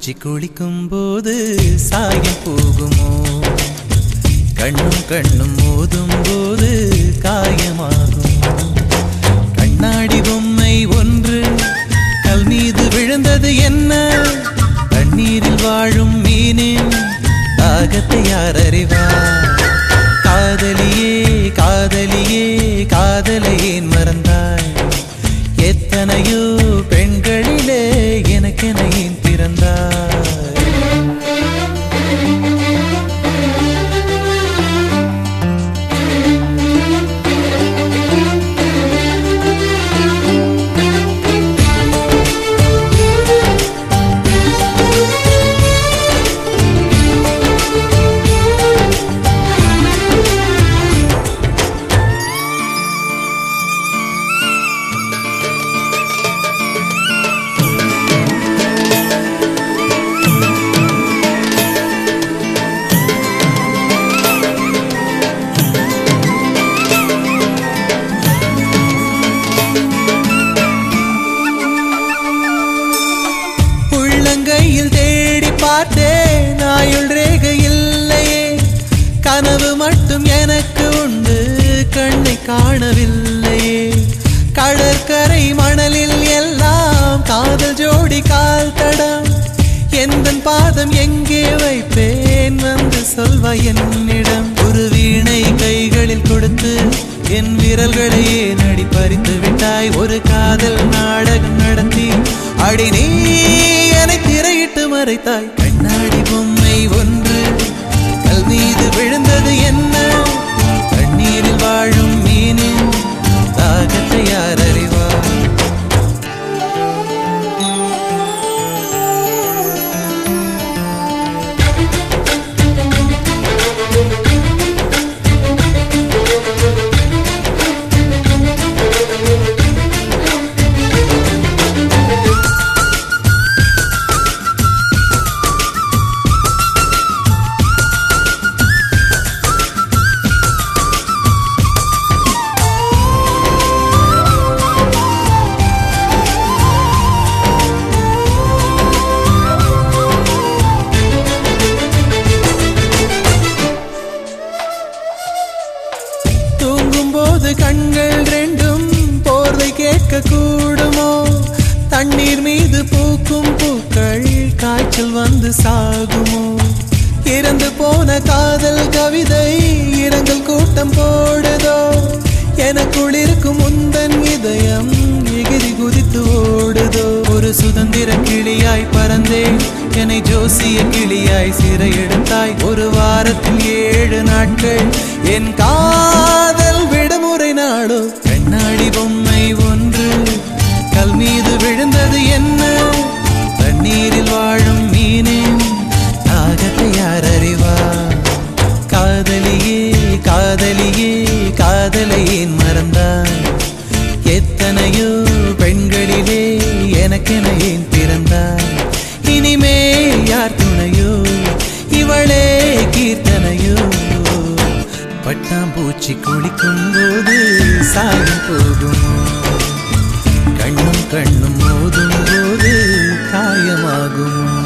பூச்சி குளிக்கும் போது சாயம் போகுமோ கண்ணும் கண்ணும் மோதும் போது காயமாகும் கண்ணாடி பொம்மை ஒன்று கல் மீது விழுந்தது என்ன தண்ணீரில் வாழும் மீனின் தாகத்தை யார் அறிவார் காதலியே காதலியே காதலை ஏன் மறந்தாய் எத்தனையோ பெண்களிலே எனக்கென ஏன் பிறந்தாய் உள்ளங்கையில் தேடி பார்த்தேன் ஆயுள் ரேகை இல்லையே கனவு மட்டும் எனக்கு உண்டு கண்ணை காணவில்லையே கடற்கரை மணலில் எல்லாம் காதல் ஜோடி கால் தடம் எந்த பாதம் எங்கே வைப்பேன் வந்து சொல்வாய் என்னிடம் ஒரு வீணை கைகளில் கொடுத்து என் விரல்களையே நடி பறித்து விட்டாய் ஒரு காதல் நாடகம் நடத்தி அடி நீ என்னை திரையிட்டு மறைத்தாய் கண்ணாடி பொம்மை ஒன்று கல் மீது விழுந்தது என்ன தண்ணீரில் வாழும் மீனின் தாகத்தை யார் அறிவார் தூங்கும் போது கண்கள் ரெண்டும் போர்வை கேட்க கூடுமோ தண்ணீர் மீது பூக்கும் பூக்கள் காய்ச்சல் வந்து சாகுமோ இறந்து போன காதல் கவிதை இரங்கல் கூட்டம் போடுதோ எனக்குள் இருக்கும் முந்தன் இதயம் எகிரி குதித்து ஓடுதோ ஒரு சுதந்திர கிளியாய் பறந்தேன் என்னை ஜோசிய கிளியாய் சிறை எடுத்தாய் ஒரு வாரத்தில் ஏழு நாட்கள் என் காதல் விடுமுறை நாடோ கண்ணாடி பொம்மை ஒன்று கல் மீது விழுந்தது என்ன தண்ணீரில் வாழும் மீனின் தாகத்தை யார் அறிவார் காதலியே காதலியே காதலை ஏன் மறந்தாய் எத்தனையோ பெண்களிலே எனக்கென ஏன் பிறந்தாய் இனிமே யார் துணையோ இவளே கீர்த்தனையோ பட்டாம்பூச்சி குளிக்கும் போது சாயம் போகுமோ கண்ணும் கண்ணும் மோதும் போது காயமாகுமோ